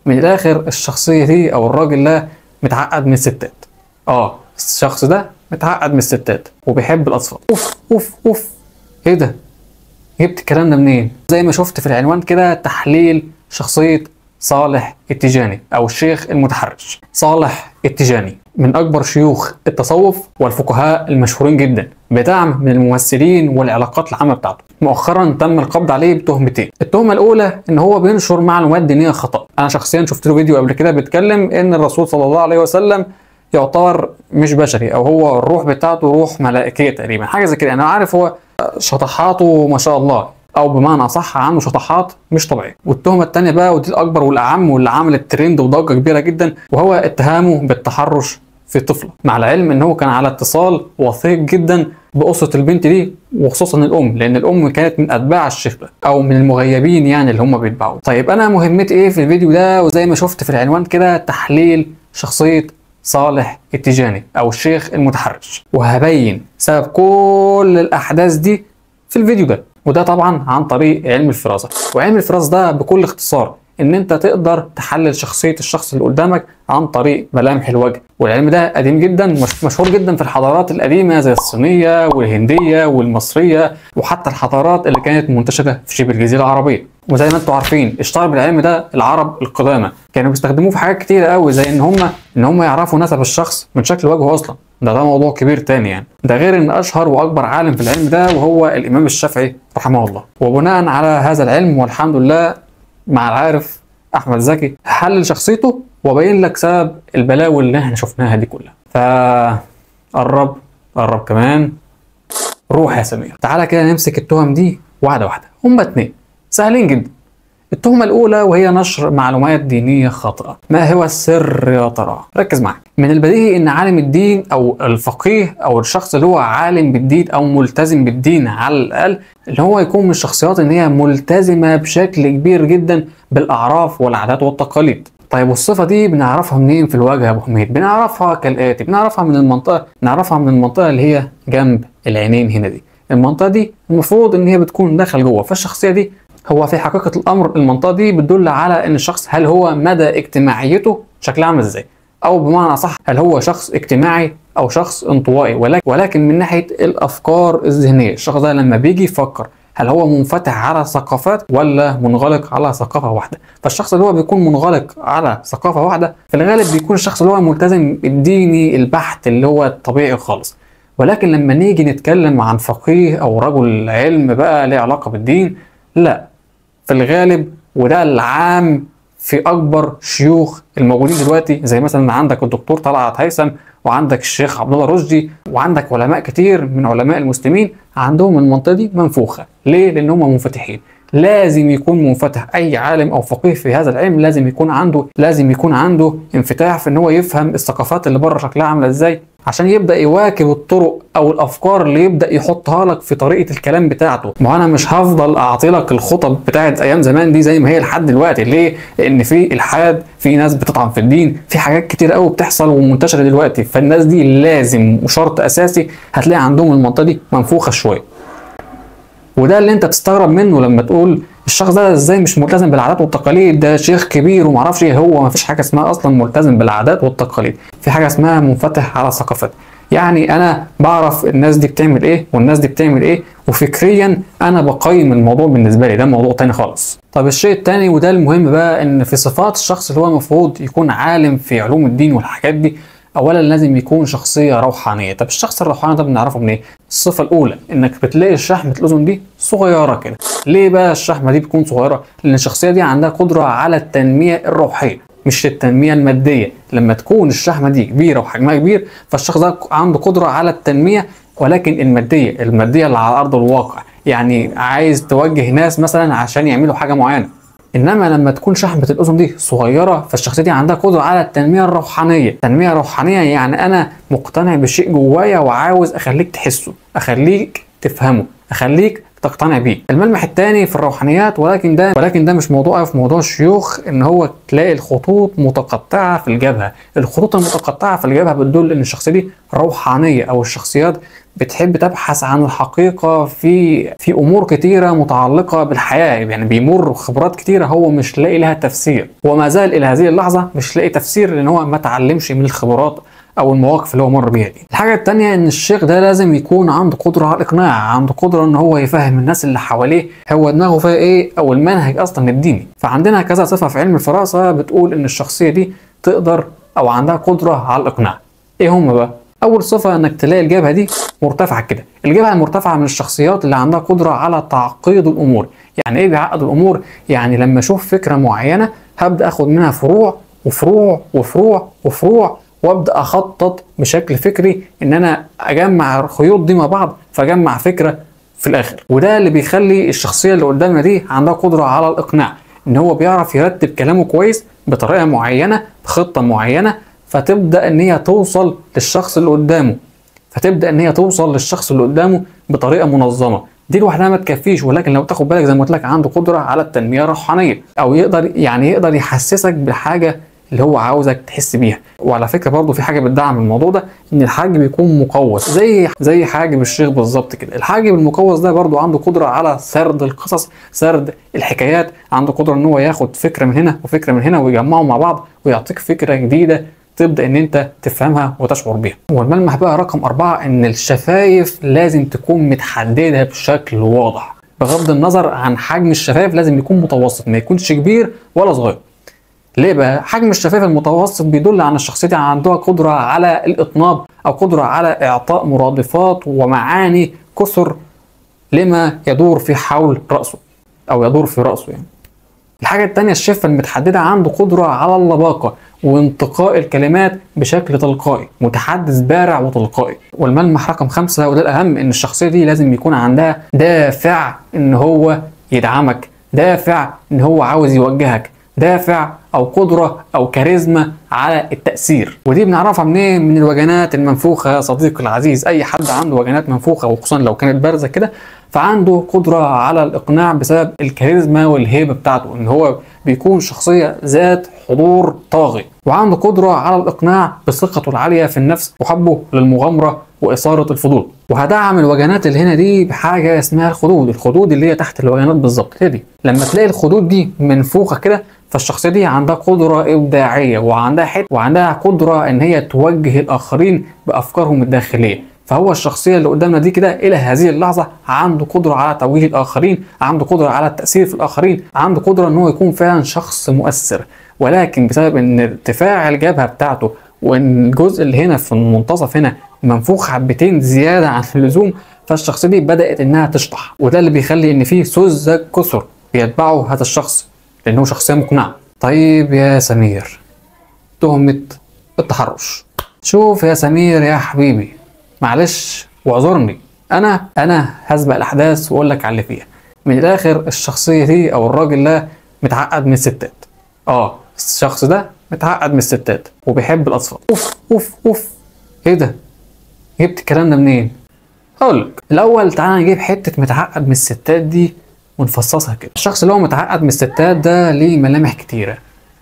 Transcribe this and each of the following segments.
من الاخر الشخصيه دي او الراجل ده متعقد من الستات اه الشخص ده متعقد من الستات وبيحب الاطفال اوف اوف اوف ايه ده جبت الكلام ده منين زي ما شفت في العنوان كده تحليل شخصيه صالح التيجاني او الشيخ المتحرش صالح التيجاني من اكبر شيوخ التصوف والفقهاء المشهورين جدا بدعم من الممثلين والعلاقات العامه بتاعته مؤخرا تم القبض عليه بتهمتين التهمه الاولى ان هو بينشر معلومات دينيه خطا انا شخصيا شفت له فيديو قبل كده بيتكلم ان الرسول صلى الله عليه وسلم يعتبر مش بشري او هو الروح بتاعته روح ملائكيه تقريبا حاجه زي كده انا عارف هو شطحاته ما شاء الله او بمعنى صح عنده شطحات مش طبيعيه والتهمه الثانيه بقى ودي الاكبر والاعم واللي عملت ترند وضجه كبيره جدا وهو اتهامه بالتحرش في طفله مع العلم ان هو كان على اتصال وثيق جدا باسره البنت دي وخصوصا الام لان الام كانت من اتباع الشيخ ده او من المغيبين يعني اللي هم بيتبعوه طيب انا مهمتي ايه في الفيديو ده وزي ما شفت في العنوان كده تحليل شخصيه صالح التيجاني او الشيخ المتحرش وهبين سبب كل الاحداث دي في الفيديو ده وده طبعا عن طريق علم الفراسه وعلم الفراسه ده بكل اختصار ان انت تقدر تحلل شخصيه الشخص اللي قدامك عن طريق ملامح الوجه والعلم ده قديم جدا مش مشهور جدا في الحضارات القديمه زي الصينيه والهنديه والمصريه وحتى الحضارات اللي كانت منتشره في شبه الجزيره العربيه وزي ما انتم عارفين اشتهر بالعلم ده العرب القدامى كانوا بيستخدموه في حاجات كتيره قوي زي ان هم ان هم يعرفوا نسب الشخص من شكل وجهه اصلا ده ده موضوع كبير تاني يعني ده غير ان اشهر واكبر عالم في العلم ده وهو الامام الشافعي رحمه الله وبناء على هذا العلم والحمد لله مع العارف احمد زكي حلل شخصيته وبين لك سبب البلاوي اللي احنا شفناها دي كلها ف قرب قرب كمان روح يا سمير تعالى كده نمسك التهم دي واحده واحده هما اتنين سهلين جدا التهمة الأولى وهي نشر معلومات دينية خاطئة. ما هو السر يا ترى؟ ركز معايا. من البديهي إن عالم الدين أو الفقيه أو الشخص اللي هو عالم بالدين أو ملتزم بالدين على الأقل اللي هو يكون من الشخصيات إن هي ملتزمة بشكل كبير جدا بالأعراف والعادات والتقاليد. طيب والصفة دي بنعرفها منين في الوجه يا أبو حميد؟ بنعرفها كالآتي، بنعرفها من المنطقة، نعرفها من المنطقة اللي هي جنب العينين هنا دي. المنطقة دي المفروض إن هي بتكون داخل جوه، فالشخصية دي هو في حقيقة الأمر المنطقة دي بتدل على إن الشخص هل هو مدى اجتماعيته شكلها عامل إزاي؟ أو بمعنى صح هل هو شخص اجتماعي أو شخص انطوائي ولكن ولكن من ناحية الأفكار الذهنية، الشخص ده لما بيجي يفكر هل هو منفتح على ثقافات ولا منغلق على ثقافة واحدة؟ فالشخص اللي هو بيكون منغلق على ثقافة واحدة في الغالب بيكون الشخص اللي هو ملتزم الديني البحت اللي هو الطبيعي خالص. ولكن لما نيجي نتكلم عن فقيه أو رجل علم بقى له علاقة بالدين لا في الغالب وده العام في اكبر شيوخ الموجودين دلوقتي زي مثلا عندك الدكتور طلعت هيثم وعندك الشيخ عبد الله رشدي وعندك علماء كتير من علماء المسلمين عندهم المنطقه دي منفوخه ليه لان هم منفتحين لازم يكون منفتح اي عالم او فقيه في هذا العلم لازم يكون عنده لازم يكون عنده انفتاح في ان هو يفهم الثقافات اللي بره شكلها عامله ازاي عشان يبدا يواكب الطرق او الافكار اللي يبدا يحطها لك في طريقه الكلام بتاعته ما انا مش هفضل اعطي لك الخطب بتاعت ايام زمان دي زي ما هي لحد دلوقتي ليه لان في الحاد في ناس بتطعن في الدين في حاجات كتير قوي بتحصل ومنتشره دلوقتي فالناس دي لازم وشرط اساسي هتلاقي عندهم المنطقه دي منفوخه شويه وده اللي انت تستغرب منه لما تقول الشخص ده ازاي مش ملتزم بالعادات والتقاليد ده شيخ كبير ومعرفش ايه هو ما فيش حاجه اسمها اصلا ملتزم بالعادات والتقاليد في حاجه اسمها منفتح على ثقافات يعني انا بعرف الناس دي بتعمل ايه والناس دي بتعمل ايه وفكريا انا بقيم الموضوع بالنسبه لي ده موضوع تاني خالص طب الشيء التاني وده المهم بقى ان في صفات الشخص اللي هو المفروض يكون عالم في علوم الدين والحاجات دي اولا لازم يكون شخصيه روحانيه طب الشخص الروحاني ده بنعرفه منين إيه؟ الصفه الاولى انك بتلاقي شحمه الاذن دي صغيره كده ليه بقى الشحمه دي بتكون صغيره لان الشخصيه دي عندها قدره على التنميه الروحيه مش التنميه الماديه لما تكون الشحمه دي كبيره وحجمها كبير فالشخص ده عنده قدره على التنميه ولكن الماديه الماديه اللي على ارض الواقع يعني عايز توجه ناس مثلا عشان يعملوا حاجه معينه انما لما تكون شحمه الاذن دي صغيره فالشخصيه دي عندها قدره على التنميه الروحانيه التنميه الروحانيه يعني انا مقتنع بشيء جوايا وعاوز اخليك تحسه اخليك تفهمه اخليك تقتنع بيه الملمح الثاني في الروحانيات ولكن ده ولكن ده مش موضوع في موضوع الشيوخ ان هو تلاقي الخطوط متقطعه في الجبهه الخطوط المتقطعه في الجبهه بتدل ان الشخصيه دي روحانيه او الشخصيات بتحب تبحث عن الحقيقه في في امور كتيره متعلقه بالحياه يعني بيمر خبرات كتيره هو مش لاقي لها تفسير وما زال الى هذه اللحظه مش لاقي تفسير لان هو ما تعلمش من الخبرات او المواقف اللي هو مر بيها دي الحاجه الثانيه ان الشيخ ده لازم يكون عنده قدره على الاقناع عنده قدره ان هو يفهم الناس اللي حواليه هو دماغه فيها ايه او المنهج اصلا الديني فعندنا كذا صفه في علم الفراسه بتقول ان الشخصيه دي تقدر او عندها قدره على الاقناع ايه هم بقى اول صفه انك تلاقي الجبهه دي مرتفعه كده الجبهه المرتفعه من الشخصيات اللي عندها قدره على تعقيد الامور يعني ايه بيعقد الامور يعني لما اشوف فكره معينه هبدا اخد منها فروع وفروع وفروع وفروع وابدا اخطط بشكل فكري ان انا اجمع الخيوط دي مع بعض فاجمع فكره في الاخر وده اللي بيخلي الشخصيه اللي قدامنا دي عندها قدره على الاقناع ان هو بيعرف يرتب كلامه كويس بطريقه معينه بخطه معينه فتبدا ان هي توصل للشخص اللي قدامه فتبدا ان هي توصل للشخص اللي قدامه بطريقه منظمه دي لوحدها ما تكفيش ولكن لو تاخد بالك زي ما قلت لك عنده قدره على التنميه الروحانيه او يقدر يعني يقدر يحسسك بالحاجه اللي هو عاوزك تحس بيها وعلى فكره برضه في حاجه بتدعم الموضوع ده ان الحاجب بيكون مقوس زي زي حاجب الشيخ بالظبط كده الحاجب المقوس ده برضه عنده قدره على سرد القصص سرد الحكايات عنده قدره ان هو ياخد فكره من هنا وفكره من هنا ويجمعهم مع بعض ويعطيك فكره جديده تبدا ان انت تفهمها وتشعر بيها والملمح بقى رقم أربعة ان الشفايف لازم تكون متحدده بشكل واضح بغض النظر عن حجم الشفايف لازم يكون متوسط ما يكونش كبير ولا صغير ليه بقى؟ حجم الشفايف المتوسط بيدل عن الشخصية دي عندها قدرة على الإطناب أو قدرة على إعطاء مرادفات ومعاني كثر لما يدور في حول رأسه أو يدور في رأسه يعني. الحاجة التانية الشفة المتحددة عنده قدرة على اللباقة وانتقاء الكلمات بشكل تلقائي متحدث بارع وتلقائي والملمح رقم خمسة وده الأهم إن الشخصية دي لازم يكون عندها دافع إن هو يدعمك دافع إن هو عاوز يوجهك دافع او قدره او كاريزما على التاثير ودي بنعرفها منين من الوجنات المنفوخه يا صديقي العزيز اي حد عنده وجنات منفوخه وخصوصا لو كانت بارزه كده فعنده قدره على الاقناع بسبب الكاريزما والهيبه بتاعته ان هو بيكون شخصيه ذات حضور طاغي وعنده قدره على الاقناع بثقته العاليه في النفس وحبه للمغامره واثاره الفضول وهدعم الوجنات اللي هنا دي بحاجه اسمها الخدود الخدود اللي هي تحت الوجنات بالظبط هي دي لما تلاقي الخدود دي منفوخه كده فالشخصيه دي عندها قدره ابداعيه وعندها حت وعندها قدره ان هي توجه الاخرين بافكارهم الداخليه فهو الشخصيه اللي قدامنا دي كده الى هذه اللحظه عنده قدره على توجيه الاخرين عنده قدره على التاثير في الاخرين عنده قدره ان هو يكون فعلا شخص مؤثر ولكن بسبب ان ارتفاع الجبهه بتاعته وان الجزء اللي هنا في المنتصف هنا منفوخ حبتين زياده عن اللزوم فالشخصيه دي بدات انها تشطح وده اللي بيخلي ان في سذج كثر بيتبعوا هذا الشخص لانه شخصيه مقنعه طيب يا سمير تهمه التحرش شوف يا سمير يا حبيبي معلش واعذرني انا انا هسبق الاحداث واقول لك على اللي فيها من الاخر الشخصيه دي او الراجل ده متعقد من الستات اه الشخص ده متعقد من الستات وبيحب الاطفال اوف اوف اوف ايه ده جبت الكلام ده منين هقول لك الاول تعالى نجيب حته متعقد من الستات دي ونفصصها كده الشخص اللي هو متعقد من الستات ده ليه ملامح كتيره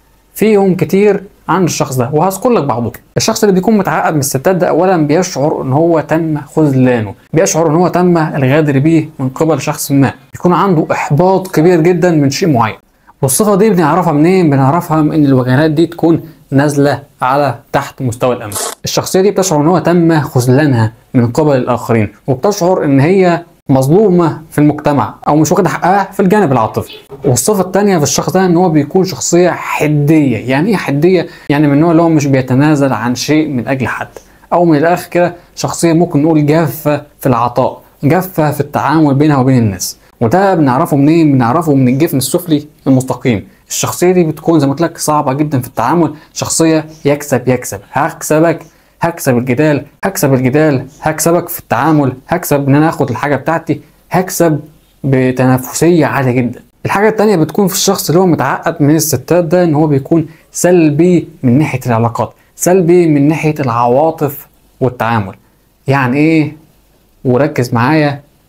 فيهم كتير عن الشخص ده وهذكر لك بعضهم الشخص اللي بيكون متعقد من الستات ده اولا بيشعر ان هو تم خذلانه بيشعر ان هو تم الغدر بيه من قبل شخص ما بيكون عنده احباط كبير جدا من شيء معين والصفه دي بنعرفها منين بنعرفها من ان الوجهات دي تكون نازله على تحت مستوى الامن الشخصيه دي بتشعر ان هو تم خذلانها من قبل الاخرين وبتشعر ان هي مظلومه في المجتمع او مش واخده حقها في الجانب العاطفي والصفه الثانيه في الشخص ده ان هو بيكون شخصيه حديه يعني ايه حديه يعني من النوع اللي هو مش بيتنازل عن شيء من اجل حد او من الاخر كده شخصيه ممكن نقول جافه في العطاء جافه في التعامل بينها وبين الناس وده بنعرفه منين بنعرفه من الجفن السفلي المستقيم الشخصيه دي بتكون زي ما قلت لك صعبه جدا في التعامل شخصيه يكسب يكسب هكسبك هكسب الجدال هكسب الجدال هكسبك في التعامل هكسب ان انا اخد الحاجه بتاعتي هكسب بتنافسيه عاليه جدا الحاجه التانية بتكون في الشخص اللي هو متعقد من الستات ده ان هو بيكون سلبي من ناحيه العلاقات سلبي من ناحيه العواطف والتعامل يعني ايه وركز معايا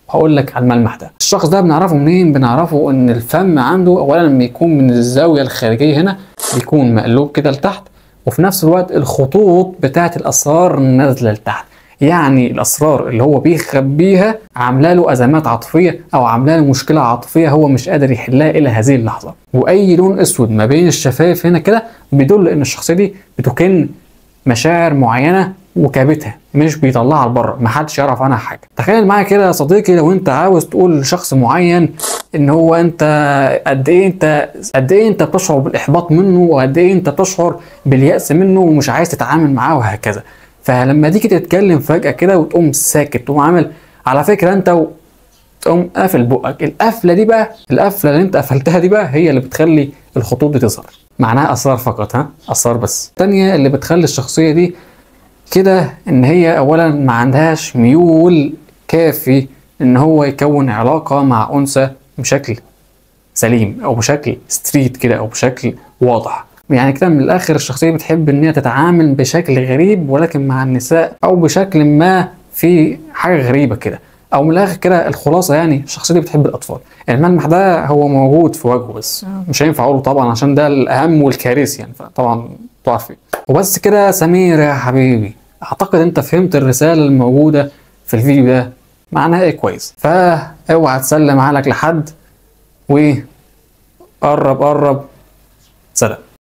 هقول لك على الملمح ده الشخص ده بنعرفه منين بنعرفه ان الفم عنده اولا لما يكون من الزاويه الخارجيه هنا بيكون مقلوب كده لتحت وفي نفس الوقت الخطوط بتاعت الاسرار نازله لتحت يعني الاسرار اللي هو بيخبيها عامله له ازمات عاطفيه او عامله له مشكله عاطفيه هو مش قادر يحلها الى هذه اللحظه واي لون اسود ما بين الشفايف هنا كده بيدل ان الشخصيه دي بتكن مشاعر معينه وكابتها مش بيطلعها لبره محدش يعرف عنها حاجه تخيل معايا كده يا صديقي لو انت عاوز تقول لشخص معين ان هو انت قد ايه انت قد ايه انت بتشعر بالاحباط منه وقد ايه انت بتشعر بالياس منه ومش عايز تتعامل معاه وهكذا فلما تيجي تتكلم فجاه كده وتقوم ساكت تقوم عامل على فكره انت و... تقوم قافل بقك القفله دي بقى القفله اللي انت قفلتها دي بقى هي اللي بتخلي الخطوط دي تظهر معناها اسرار فقط ها اسرار بس الثانيه اللي بتخلي الشخصيه دي كده ان هي اولا ما عندهاش ميول كافي ان هو يكون علاقه مع انثى بشكل سليم او بشكل ستريت كده او بشكل واضح يعني كده من الاخر الشخصيه بتحب ان هي تتعامل بشكل غريب ولكن مع النساء او بشكل ما في حاجه غريبه كده او من الاخر كده الخلاصه يعني الشخصيه دي بتحب الاطفال الملمح ده هو موجود في وجهه بس مش هينفع اقوله طبعا عشان ده الاهم والكارثي يعني فطبعا تعرفي وبس كده سمير يا حبيبي اعتقد انت فهمت الرساله الموجوده في الفيديو ده معناها ايه كويس فاوعى تسلم عقلك لحد وقرب قرب سلام